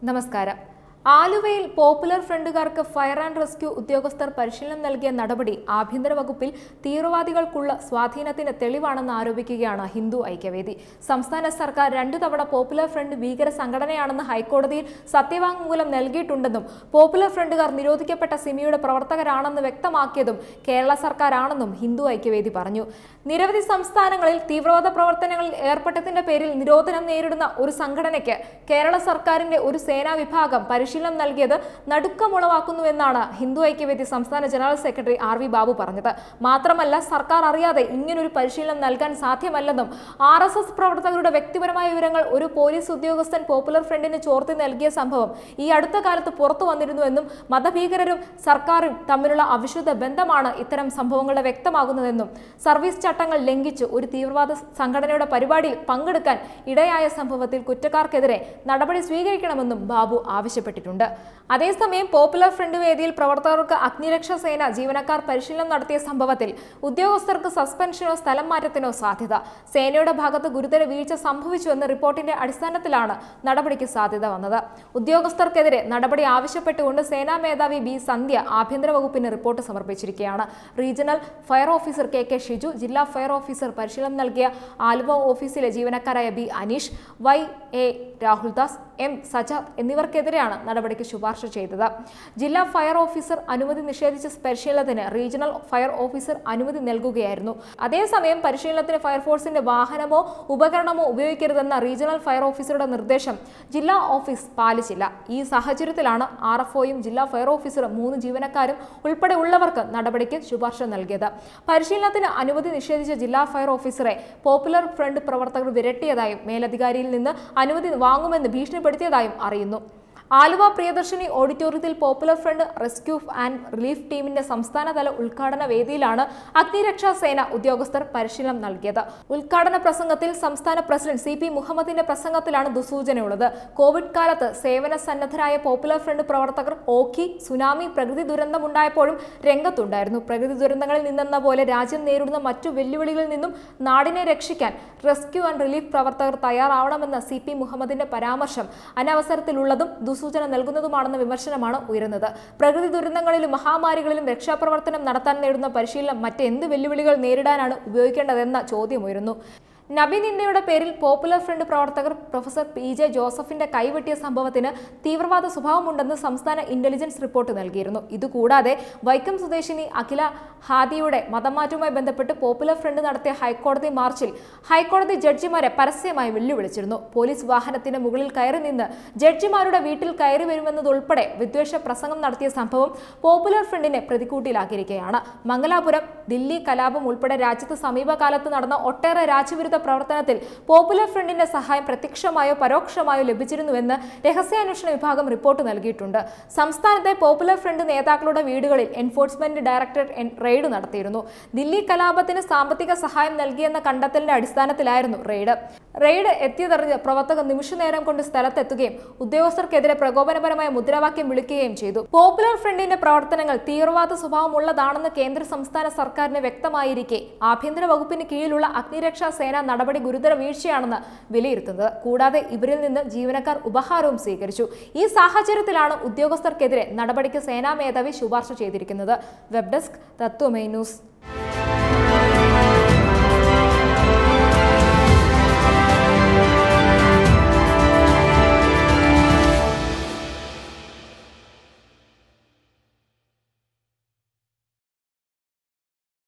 നമസ്കാരം ആലുവയിൽ പോപ്പുലർ ഫ്രണ്ടുകാർക്ക് ഫയർ ആൻഡ് റെസ്ക്യൂ ഉദ്യോഗസ്ഥർ പരിശീലനം നൽകിയ നടപടി ആഭ്യന്തര വകുപ്പിൽ തീവ്രവാദികൾക്കുള്ള സ്വാധീനത്തിന് തെളിവാണെന്ന് ആരോപിക്കുകയാണ് ഹിന്ദു ഐക്യവേദി സംസ്ഥാന സർക്കാർ രണ്ടു തവണ പോപ്പുലർ ഫ്രണ്ട് ഭീകര സംഘടനയാണെന്ന് ഹൈക്കോടതിയിൽ സത്യവാങ്മൂലം നൽകിയിട്ടുണ്ടെന്നും പോപ്പുലർ ഫ്രണ്ടുകാർ നിരോധിക്കപ്പെട്ട സിമിയുടെ പ്രവർത്തകരാണെന്ന് വ്യക്തമാക്കിയതും കേരള സർക്കാരാണെന്നും ഹിന്ദു ഐക്യവേദി പറഞ്ഞു നിരവധി സംസ്ഥാനങ്ങളിൽ തീവ്രവാദ പ്രവർത്തനങ്ങളിൽ ഏർപ്പെട്ടതിന്റെ പേരിൽ നിരോധനം നേരിടുന്ന ഒരു സംഘടനയ്ക്ക് കേരള സർക്കാരിന്റെ ഒരു സേനാ വിഭാഗം പരിശീലനം നൽകിയത് നടുക്കമുളവാക്കുന്നുവെന്നാണ് ഹിന്ദു ഐക്യവേദി സംസ്ഥാന general secretary R V Babu പറഞ്ഞത് മാത്രമല്ല സർക്കാർ അറിയാതെ ഇങ്ങനൊരു പരിശീലനം നൽകാൻ സാധ്യമല്ലെന്നും ആർ എസ് എസ് പ്രവർത്തകരുടെ വ്യക്തിപരമായ വിവരങ്ങൾ ഒരു പോലീസ് ഉദ്യോഗസ്ഥൻ പോപ്പുലർ ഫ്രണ്ടിന് ചോർത്തി നൽകിയ സംഭവം ഈ അടുത്ത കാലത്ത് പുറത്തു വന്നിരുന്നുവെന്നും മതഭീകരരും സർക്കാരും തമ്മിലുള്ള അവിശുദ്ധ ബന്ധമാണ് ഇത്തരം സംഭവങ്ങളുടെ വ്യക്തമാകുന്നതെന്നും സർവീസ് ചട്ടങ്ങൾ ലംഘിച്ച് ഒരു തീവ്രവാദ സംഘടനയുടെ പരിപാടിയിൽ പങ്കെടുക്കാൻ ഇടയായ സംഭവത്തിൽ കുറ്റക്കാർക്കെതിരെ നടപടി സ്വീകരിക്കണമെന്നും ബാബു ആവശ്യപ്പെട്ടിട്ടുണ്ട് അതേസമയം പോപ്പുലർ ഫ്രണ്ട് വേദിയിൽ പ്രവർത്തകർക്ക് അഗ്നിരക്ഷാ സേന ജീവനക്കാർ പരിശീലനം നടത്തിയ സംഭവത്തിൽ ഉദ്യോഗസ്ഥർക്ക് സസ്പെൻഷനോ സ്ഥലം മാറ്റത്തിനോ സാധ്യത സേനയുടെ ഭാഗത്ത് ഗുരുതര വീഴ്ച സംഭവിച്ചുവെന്ന റിപ്പോർട്ടിന്റെ അടിസ്ഥാനത്തിലാണ് നടപടിക്ക് സാധ്യത വന്നത് ഉദ്യോഗസ്ഥർക്കെതിരെ നടപടി ആവശ്യപ്പെട്ടുകൊണ്ട് സേനാ മേധാവി ബി സന്ധ്യ ആഭ്യന്തര വകുപ്പിന് റിപ്പോർട്ട് സമർപ്പിച്ചിരിക്കുകയാണ് regional fire officer K K Shiju ജില്ലാ ഫയർ ഓഫീസർ പരിശീലനം നൽകിയ ആലുവ ഓഫീസിലെ ജീവനക്കാരായ B Aneesh Y A Rahuldas M Sajad എന്നിവർക്കെതിരെയാണ് നടപടിക്ക് ശുപാർശ ചെയ്തത് ജില്ലാ ഫയർ ഓഫീസർ അനുമതി നിഷേധിച്ച പരിശീലനത്തിന് റീജിയണൽ ഫയർ ഓഫീസർ അനുമതി നൽകുകയായിരുന്നു അതേസമയം പരിശീലനത്തിന് ഫയർഫോഴ്സിന്റെ വാഹനമോ ഉപകരണമോ ഉപയോഗിക്കരുതെന്ന റീജിയണൽ ഫയർ ഓഫീസറുടെ നിർദ്ദേശം ജില്ലാ ഓഫീസ് പാലിച്ചില്ല ഈ സാഹചര്യത്തിലാണ് ആർ എഫ് ഒയും ജില്ലാ ഫയർ ഓഫീസറും മൂന്ന് ജീവനക്കാരും ഉൾപ്പെടെ ഉള്ളവർക്ക് നടപടിക്ക് ശുപാർശ നൽകിയത് പരിശീലനത്തിന് അനുമതി നിഷേധിച്ച ജില്ലാ ഫയർ ഓഫീസറെ പോപ്പുലർ ഫ്രണ്ട് പ്രവർത്തകർ വിരട്ടിയതായും മേലധികാരിയിൽ നിന്ന് അനുമതി വാങ്ങുമെന്ന് ഭീഷണിപ്പെടുത്തിയതായും അറിയുന്നു ആലുവ പ്രിയദർശിനി ഓഡിറ്റോറിയത്തിൽ popular front rescue and relief ടീമിന്റെ സംസ്ഥാനതല ഉദ്ഘാടന വേദിയിലാണ് അഗ്നിരക്ഷാ സേന ഉദ്യോഗസ്ഥർ പരിശീലനം നൽകിയത് ഉദ്ഘാടന പ്രസംഗത്തിൽ സംസ്ഥാന പ്രസിഡന്റ് സി പി മുഹമ്മദിന്റെ പ്രസംഗത്തിലാണ് ദുസൂചനയുള്ളത് കോവിഡ് കാലത്ത് സേവന സന്നദ്ധരായ പോപ്പുലർ ഫ്രണ്ട് പ്രവർത്തകർ ഓഖി സുനാമി പ്രകൃതി ദുരന്തമുണ്ടായപ്പോഴും രംഗത്തുണ്ടായിരുന്നു പ്രകൃതി ദുരന്തങ്ങളിൽ നിന്നെന്ന പോലെ രാജ്യം നേരിടുന്ന മറ്റു വെല്ലുവിളികളിൽ നിന്നും നാടിനെ രക്ഷിക്കാൻ റെസ്ക്യൂ ആൻഡ് റിലീഫ് പ്രവർത്തകർ തയ്യാറാവണമെന്ന സി പി മുഹമ്മദിന്റെ പരാമർശം അനവസരത്തിലുള്ളതും ദുസൂചന നൽകുന്നതുമാണെന്ന വിമർശനമാണ് ഉയരുന്നത് പ്രകൃതി ദുരന്തങ്ങളിലും മഹാമാരികളിലും രക്ഷാപ്രവർത്തനം നടത്താൻ നേടുന്ന പരിശീലനം മറ്റെന്ത് വെല്ലുവിളികൾ നേരിടാനാണ് ഉപയോഗിക്കേണ്ടതെന്ന ചോദ്യമുയരുന്നു നബിനിന്ദയുടെ പേരിൽ പോപ്പുലർ ഫ്രണ്ട് പ്രവർത്തകർ പ്രൊഫസർ പി ജെ ജോസഫിന്റെ കൈവെട്ടിയ സംഭവത്തിന് തീവ്രവാദ സ്വഭാവമുണ്ടെന്ന് സംസ്ഥാന ഇന്റലിജൻസ് റിപ്പോർട്ട് നൽകിയിരുന്നു ഇതുകൂടാതെ വൈക്കം സ്വദേശിനി അഖില ഹാദിയുടെ മതമാറ്റവുമായി ബന്ധപ്പെട്ട് പോപ്പുലർ ഫ്രണ്ട് നടത്തിയ ഹൈക്കോടതി മാർച്ചിൽ ഹൈക്കോടതി ജഡ്ജിമാരെ പരസ്യമായി വെല്ലുവിളിച്ചിരുന്നു പോലീസ് വാഹനത്തിന് മുകളിൽ കയറി നിന്ന് ജഡ്ജിമാരുടെ വീട്ടിൽ കയറി വരുമെന്നതുൾപ്പെടെ വിദ്വേഷ പ്രസംഗം നടത്തിയ സംഭവം പോപ്പുലർ ഫ്രണ്ടിനെ പ്രതിക്കൂട്ടിലാക്കിയിരിക്കുകയാണ് മംഗലാപുരം ദില്ലി കലാപം ഉൾപ്പെടെ രാജ്യത്ത് സമീപകാലത്ത് നടന്ന ഒട്ടേറെ രാജ്യവിരുദ്ധ പ്രവർത്തനത്തിൽ പോപ്പുലർ ഫ്രണ്ടിന്റെ സഹായം പ്രത്യക്ഷമായോ പരോക്ഷമായോ ലഭിച്ചിരുന്നുവെന്ന് രഹസ്യാന്വേഷണ വിഭാഗം റിപ്പോർട്ട് നൽകിയിട്ടുണ്ട് സംസ്ഥാനത്തെ പോപ്പുലർ ഫ്രണ്ട് നേതാക്കളുടെ വീടുകളിൽ എൻഫോഴ്സ്മെന്റ് ഡയറക്ടറേറ്റ് എൻ- റെയ്ഡ് നടത്തിയിരുന്നു ദില്ലി കലാപത്തിന് സാമ്പത്തിക സഹായം നൽകിയെന്ന കണ്ടെത്തലിന്റെ അടിസ്ഥാനത്തിലായിരുന്നു റെയ്ഡ് റെയ്ഡ് എത്തിയതറിഞ്ഞ് പ്രവർത്തകർ നിമിഷനേരം കൊണ്ട് സ്ഥലത്തെത്തുകയും ഉദ്യോഗസ്ഥർക്കെതിരെ പ്രകോപനപരമായ മുദ്രാവാക്യം വിളിക്കുകയും ചെയ്തു പോപ്പുലർ ഫ്രണ്ടിന്റെ പ്രവർത്തനങ്ങൾ തീവ്രവാദ സ്വഭാവമുള്ളതാണെന്ന് കേന്ദ്ര സംസ്ഥാന സർക്കാരിന് വ്യക്തമായിരിക്കെ ആഭ്യന്തര വകുപ്പിന് കീഴിലുള്ള അഗ്നിരക്ഷാ സേന നടപടി ഗുരുതര വീഴ്ചയാണെന്ന് വിലയിരുത്തുന്നത് കൂടാതെ ഇവരിൽ നിന്ന് ജീവനക്കാർ ഉപഹാരവും സ്വീകരിച്ചു ഈ സാഹചര്യത്തിലാണ് ഉദ്യോഗസ്ഥർക്കെതിരെ നടപടിക്ക് സേനാ മേധാവി ശുപാർശ ചെയ്തിരിക്കുന്നത് വെബ് ഡെസ്ക് തത്വമേ ന്യൂസ്